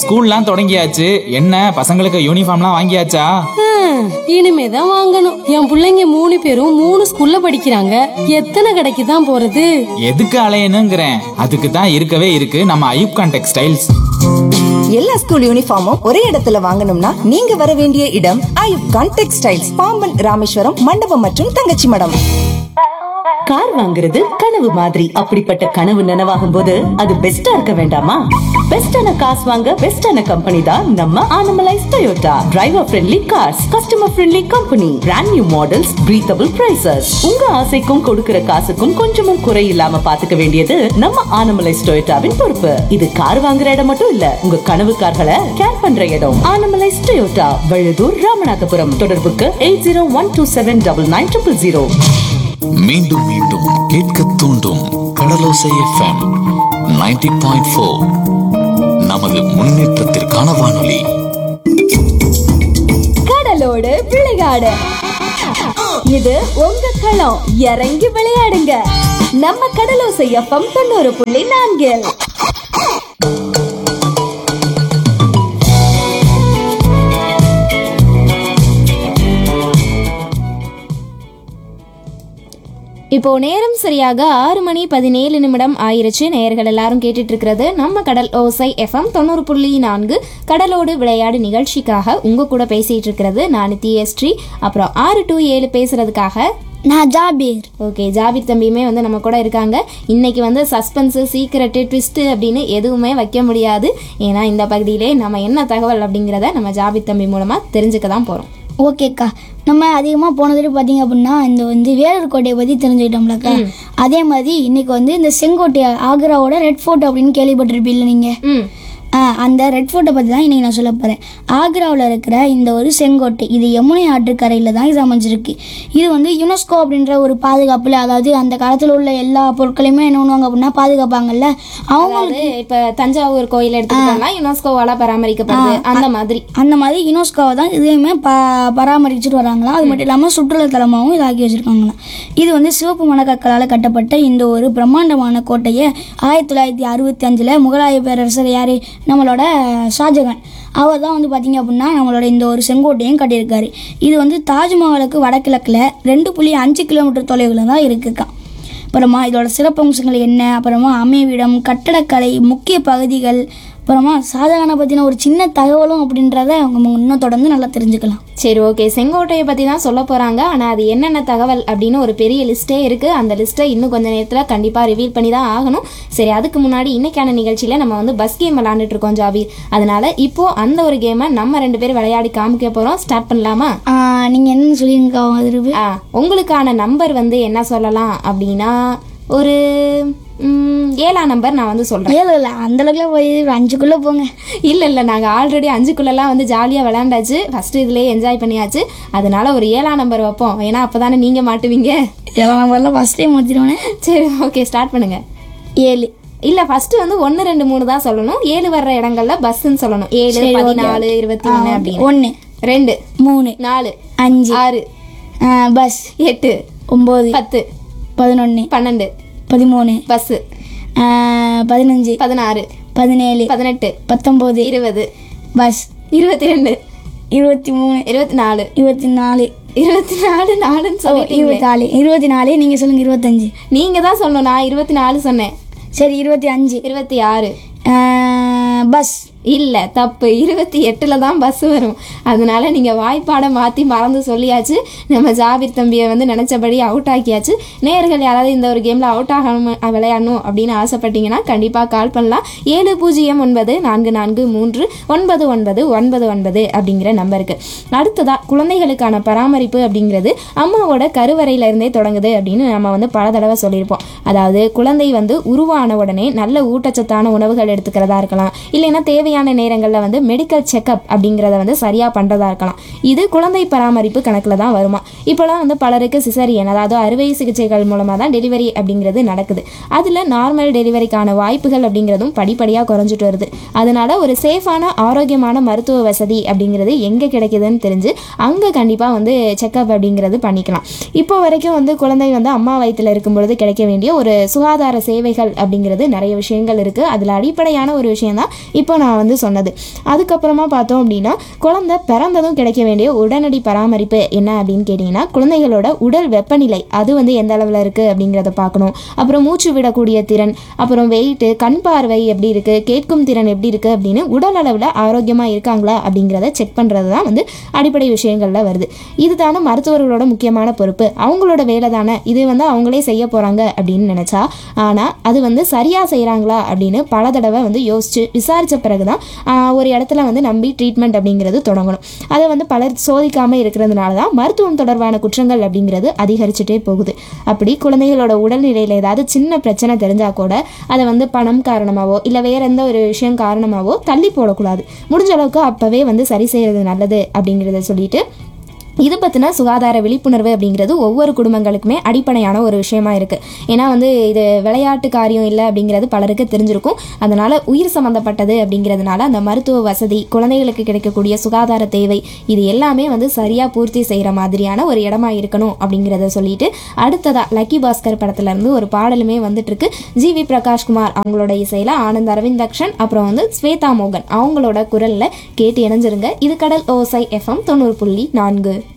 ஸ்கூல்லாம் தொடங்கியாச்சு என்ன பசங்களுக்கு யூனிஃபார்ம்லாம் வாங்கியாச்சா ஹம், இனிமேதான் வாங்கணும் என் புள்ளைங்க மூணு பேரும் மூணு ஸ்கூல்ல படிக்கிறாங்க எத்தனை கடைக்கு தான் போறது எதுக்கு அலையணுங்கிறேன் அதுக்கு தான் இருக்கவே இருக்கு நம்ம ஐயூப்கான் டெக்ஸ்டைல்ஸ் எல்லா ஸ்கூல் யூனிஃபார்மும் ஒரே இடத்துல வாங்கணும்னா நீங்க வர வேண்டிய இடம் ஐயூப் கான் டெக்ஸ்டைல்ஸ் பாம்பன் ராமேஸ்வரம் மண்டபம் மற்றும் தங்கச்சி மடம் கார் வாங்குறது கனவு மாதிரி அப்படிப்பட்ட கனவு நனவாகும் போது அது பெஸ்டா இருக்க வேண்டாமா பெஸ்டான காசு வாங்க பெஸ்டான கம்பெனி தான் நம்ம Anamallais Toyota driver friendly cars customer friendly company brand new models breathable prices உங்க ஆசைக்கும் கொடுக்கிற காசுக்கும் கொஞ்சமும் குறை இல்லாம பாத்துக்க வேண்டியது நம்ம ஆனமலைஸ் டொயோட்டாவின் பொறுப்பு இது கார் வாங்குற இடம் மட்டும் இல்ல உங்க கனவு கார்களை கேர் பண்ற இடம் ஆனமலைஸ் டொயோட்டா வழுதூர் ராமநாதபுரம் தொடர்புக்கு eight zero one two seven double nine triple zero மீண்டும் மீண்டும் கேட்க தூண்டும் கடலோசை எஃப்எம் 90.4 பாயிண்ட் ஃபோர் நமது முன்னேற்றத்திற்கான வானொலி கடலோடு விளையாடு இது உங்க களம் இறங்கி விளையாடுங்க நம்ம கடலோசை எஃப்எம் தொண்ணூறு புள்ளி நான்கில் இப்போ நேரம் சரியாக ஆறு மணி பதினேழு நிமிடம் ஆயிருச்சு நேயர்கள் எல்லாரும் கேட்டுட்டு இருக்கிறது நம்ம கடல் ஓசை எஃப்எம் தொண்ணூறு புள்ளி நான்கு கடலோடு விளையாடு நிகழ்ச்சிக்காக உங்க கூட பேசிட்டு இருக்கிறது நான் நித்யஸ்ரீ அப்புறம் ஆறு டு ஏழு பேசுறதுக்காக நான் ஜாபீர் ஓகே ஜாபிர் தம்பியுமே வந்து நம்ம கூட இருக்காங்க இன்னைக்கு வந்து சஸ்பென்ஸு சீக்கிரட்டு ட்விஸ்ட்டு அப்படின்னு எதுவுமே வைக்க முடியாது ஏன்னா இந்த பகுதியிலே நம்ம என்ன தகவல் அப்படிங்கிறத நம்ம ஜாபிர் தம்பி மூலமாக தெரிஞ்சுக்க தான் போகிறோம் ஓகேக்கா நம்ம அதிகமாக போன தடவை பார்த்தீங்க அப்படின்னா இந்த வந்து வேலூர் கோட்டையை பற்றி தெரிஞ்சுக்கிட்டோம்லக்கா அதே மாதிரி இன்னைக்கு வந்து இந்த செங்கோட்டை ஆக்ராவோட ரெட் ஃபோர்ட் அப்படின்னு கேள்விப்பட்டிருப்பீங்களா நீங்கள் ம் அந்த ரெட் ஃபோர்ட்டை பற்றி தான் இன்றைக்கி நான் சொல்ல போகிறேன் ஆக்ராவில் இருக்கிற இந்த ஒரு செங்கோட்டை இது யமுனை ஆற்றுக்கரையில் தான் இது அமைஞ்சிருக்கு இது வந்து யுனெஸ்கோ அப்படின்ற ஒரு பாதுகாப்பில் அதாவது அந்த காலத்தில் உள்ள எல்லா பொருட்களையுமே என்ன பண்ணுவாங்க அப்படின்னா பாதுகாப்பாங்கல்ல அவங்க அதாவது இப்போ தஞ்சாவூர் கோயில் எடுத்துக்கிட்டோம்னா யுனெஸ்கோவால் பராமரிக்கப்படுது அந்த மாதிரி அந்த மாதிரி யுனெஸ்கோவை தான் இதையுமே ப பராமரிச்சுட்டு வராங்களாம் அது மட்டும் இல்லாமல் சுற்றுலாத்தலமாகவும் இதாக்கி வச்சுருக்காங்களாம் இது வந்து சிவப்பு மணக்கற்களால் கட்டப்பட்ட இந்த ஒரு பிரம்மாண்டமான கோட்டையை ஆயிரத்தி தொள்ளாயிரத்தி அறுபத்தி அஞ்சில் முகலாய பேரரசர் யார் நம்மளோட ஷாஜகான் அவர் தான் வந்து பார்த்தீங்க அப்படின்னா நம்மளோட இந்த ஒரு செங்கோட்டையும் கட்டியிருக்காரு இது வந்து தாஜ்மஹாலுக்கு வடகிழக்கில் ரெண்டு புள்ளி அஞ்சு கிலோமீட்டர் தொலைவில் தான் இருக்குக்காம் அப்புறமா இதோட சிறப்பம்சங்கள் என்ன அப்புறமா அமைவிடம் கட்டடக்கலை முக்கிய பகுதிகள் அப்புறமா ஷாஜகானை பற்றின ஒரு சின்ன தகவலும் அப்படின்றத அவங்க இன்னும் தொடர்ந்து நல்லா தெரிஞ்சுக்கலாம் சரி ஓகே செங்கோட்டையை பற்றி தான் சொல்ல போகிறாங்க ஆனால் அது என்னென்ன தகவல் அப்படின்னு ஒரு பெரிய லிஸ்ட்டே இருக்குது அந்த லிஸ்ட்டை இன்னும் கொஞ்சம் நேரத்தில் கண்டிப்பாக ரிவீல் பண்ணி தான் ஆகணும் சரி அதுக்கு முன்னாடி இன்னைக்கான நிகழ்ச்சியில் நம்ம வந்து பஸ் கேம் விளாண்டுட்டு இருக்கோம் ஜாபீர் அதனால இப்போ அந்த ஒரு கேமை நம்ம ரெண்டு பேரும் விளையாடி காமிக்க போகிறோம் ஸ்டார்ட் பண்ணலாமா நீங்கள் என்னன்னு சொல்லியிருக்கா அதிருப்பு ஆ உங்களுக்கான நம்பர் வந்து என்ன சொல்லலாம் அப்படின்னா ஒரு ம், ஏழாம் நம்பர் நான் வந்து சொல்கிறேன் ஏழு இல்லை அந்தளவுக்குலாம் போய் ஒரு அஞ்சுக்குள்ளே போங்க இல்லை இல்லை நாங்கள் ஆல்ரெடி அஞ்சுக்குள்ளெல்லாம் வந்து ஜாலியாக விளையாண்டாச்சு ஃபஸ்ட்டு இதுலேயே என்ஜாய் பண்ணியாச்சு அதனால ஒரு ஏழாம் நம்பர் வைப்போம் ஏன்னா அப்போ தானே நீங்கள் மாட்டுவீங்க ஏழாம் நம்பர்லாம் ஃபஸ்ட் டைம் மாற்றிடுவானே சரி ஓகே ஸ்டார்ட் பண்ணுங்க ஏழு இல்லை ஃபர்ஸ்ட் வந்து ஒன்று ரெண்டு மூணு தான் சொல்லணும் ஏழு வர்ற இடங்கள்ல பஸ்ஸுன்னு சொல்லணும் ஏழு சரி, okay. பதினாலு இருபத்தி ஒன்று அப்படின்னு ஒன்று ரெண்டு மூணு நாலு அஞ்சு ஆறு பஸ் எட்டு ஒம்பது பத்து பதினொன்று பன்னெண்டு பதிமூணு பஸ்ஸு பதினஞ்சு பதினாறு பதினேழு பதினெட்டு பத்தொம்போது இருபது பஸ் இருபத்தி ரெண்டு இருபத்தி மூணு இருபத்தி நாலு இருபத்தி நாலு இருபத்தி நாலு நாலுன்னு ஓ சொல்லிட்டீங்க இருபத்தி நாலு இருபத்தி நாலு நீங்கள் சொல்லுங்கள் இருபத்தஞ்சு நீங்க தான் சொல்லணும் நான் இருபத்தி நாலு சொன்னேன் சரி இருபத்தி அஞ்சு இருபத்தி ஆறு பஸ் இல்லை தப்பு இருபத்தி எட்டில் தான் பஸ் வரும் அதனால நீங்கள் வாய்ப்பாடை மாற்றி மறந்து சொல்லியாச்சு நம்ம ஜாபிர் தம்பியை வந்து நினச்சபடி அவுட் ஆக்கியாச்சு நேயர்கள் யாராவது இந்த ஒரு கேமில் அவுட் ஆகணும் விளையாடணும் அப்படின்னு ஆசைப்பட்டீங்கன்னா கண்டிப்பாக கால் பண்ணலாம் ஏழு பூஜ்ஜியம் ஒன்பது நான்கு நான்கு மூன்று ஒன்பது ஒன்பது ஒன்பது ஒன்பது அப்படிங்கிற நம்பருக்கு அடுத்ததாக குழந்தைகளுக்கான பராமரிப்பு அப்படிங்கிறது அம்மாவோட கருவறையில இருந்தே தொடங்குது அப்படின்னு நம்ம வந்து பல தடவை சொல்லியிருப்போம் அதாவது குழந்தை வந்து உருவான உடனே நல்ல ஊட்டச்சத்தான உணவுகள் எடுத்துக்கிறதா இருக்கலாம் இல்லைன்னா தேவையான நேரங்களில் வந்து மெடிக்கல் செக்கப் அப்படிங்கிறத வந்து சரியாக பண்ணுறதா இருக்கலாம் இது குழந்தை பராமரிப்பு கணக்கில் தான் வருமா இப்போலாம் வந்து பலருக்கு சிசரியன் அதாவது அறுவை சிகிச்சைகள் மூலமாக தான் டெலிவரி அப்படிங்கிறது நடக்குது அதில் நார்மல் டெலிவரிக்கான வாய்ப்புகள் அப்படிங்கிறதும் படிப்படியாக குறைஞ்சிட்டு வருது அதனால ஒரு சேஃபான ஆரோக்கியமான மருத்துவ வசதி அப்படிங்கிறது எங்கே கிடைக்குதுன்னு தெரிஞ்சு அங்கே கண்டிப்பாக வந்து செக்கப் அப்படிங்கிறது பண்ணிக்கலாம் இப்போ வரைக்கும் வந்து குழந்தை வந்து அம்மா வயிற்றில் இருக்கும் பொழுது கிடைக்க வேண்டிய ஒரு சுகாதார சேவைகள் அப்படிங்கிறது நிறைய விஷயங்கள் இருக்குது அதில் அடிப்படையான ஒரு விஷயம் தான் இப்போ நான் வந்து சொன்னது அதுக்கப்புறமா பார்த்தோம் அப்படின்னா குழந்தை பிறந்ததும் கிடைக்க வேண்டிய உடனடி பராமரிப்பு என்ன அப்படின்னு கேட்டிங்கன்னா குழந்தைகளோட உடல் வெப்பநிலை அது வந்து எந்த அளவில் இருக்குது அப்படிங்கிறத பார்க்கணும் அப்புறம் மூச்சு விடக்கூடிய திறன் அப்புறம் வெயிட்டு கண் பார்வை எப்படி இருக்குது கேட்கும் திறன் எப்படி இருக்குது அப்படின்னு உடல் அளவில் ஆரோக்கியமாக இருக்காங்களா அப்படிங்கிறத செக் பண்ணுறது தான் வந்து அடிப்படை விஷயங்களில் வருது இது தானே மருத்துவர்களோட முக்கியமான பொறுப்பு அவங்களோட வேலை தானே இது வந்து அவங்களே செய்ய போகிறாங்க அப்படின்னு நினச்சா ஆனால் அது வந்து சரியாக செய்கிறாங்களா அப்படின்னு பல தடவை வந்து யோசிச்சு விசாரித்த பிறகு தான் ஒரு இடத்துல வந்து நம்பி ட்ரீட்மெண்ட் அப்படிங்கிறது தொடங்கணும் அதை வந்து பலர் சோதிக்காமல் இருக்கிறதுனால தான் மருத்துவம் தொடர்பான குற்றங்கள் அப்படிங்கிறது அதிகரிச்சுட்டே போகுது அப்படி குழந்தைகளோட உடல்நிலையில் ஏதாவது சின்ன பிரச்சனை தெரிஞ்சால் கூட அதை வந்து பணம் காரணமாவோ இல்லை வேற எந்த ஒரு விஷயம் காரணமாவோ தள்ளி போடக்கூடாது முடிஞ்ச அளவுக்கு அப்போவே வந்து சரி செய்கிறது நல்லது அப்படிங்கிறத சொல்லிட்டு இது பற்றின சுகாதார விழிப்புணர்வு அப்படிங்கிறது ஒவ்வொரு குடும்பங்களுக்குமே அடிப்படையான ஒரு விஷயமா இருக்குது ஏன்னா வந்து இது விளையாட்டு காரியம் இல்லை அப்படிங்கிறது பலருக்கு தெரிஞ்சிருக்கும் அதனால் உயிர் சம்மந்தப்பட்டது அப்படிங்கிறதுனால அந்த மருத்துவ வசதி குழந்தைகளுக்கு கிடைக்கக்கூடிய சுகாதார தேவை இது எல்லாமே வந்து சரியாக பூர்த்தி செய்கிற மாதிரியான ஒரு இடமா இருக்கணும் அப்படிங்கிறத சொல்லிட்டு அடுத்ததாக லக்கி பாஸ்கர் படத்துல இருந்து ஒரு பாடலுமே வந்துட்டு இருக்கு ஜி வி பிரகாஷ்குமார் அவங்களோட இசையில் ஆனந்த் அரவிந்த் தக்ஷன் அப்புறம் வந்து ஸ்வேதா மோகன் அவங்களோட குரலில் கேட்டு இணைஞ்சிருங்க இது கடல் ஓசை எஃப்எம் தொண்ணூறு புள்ளி நான்கு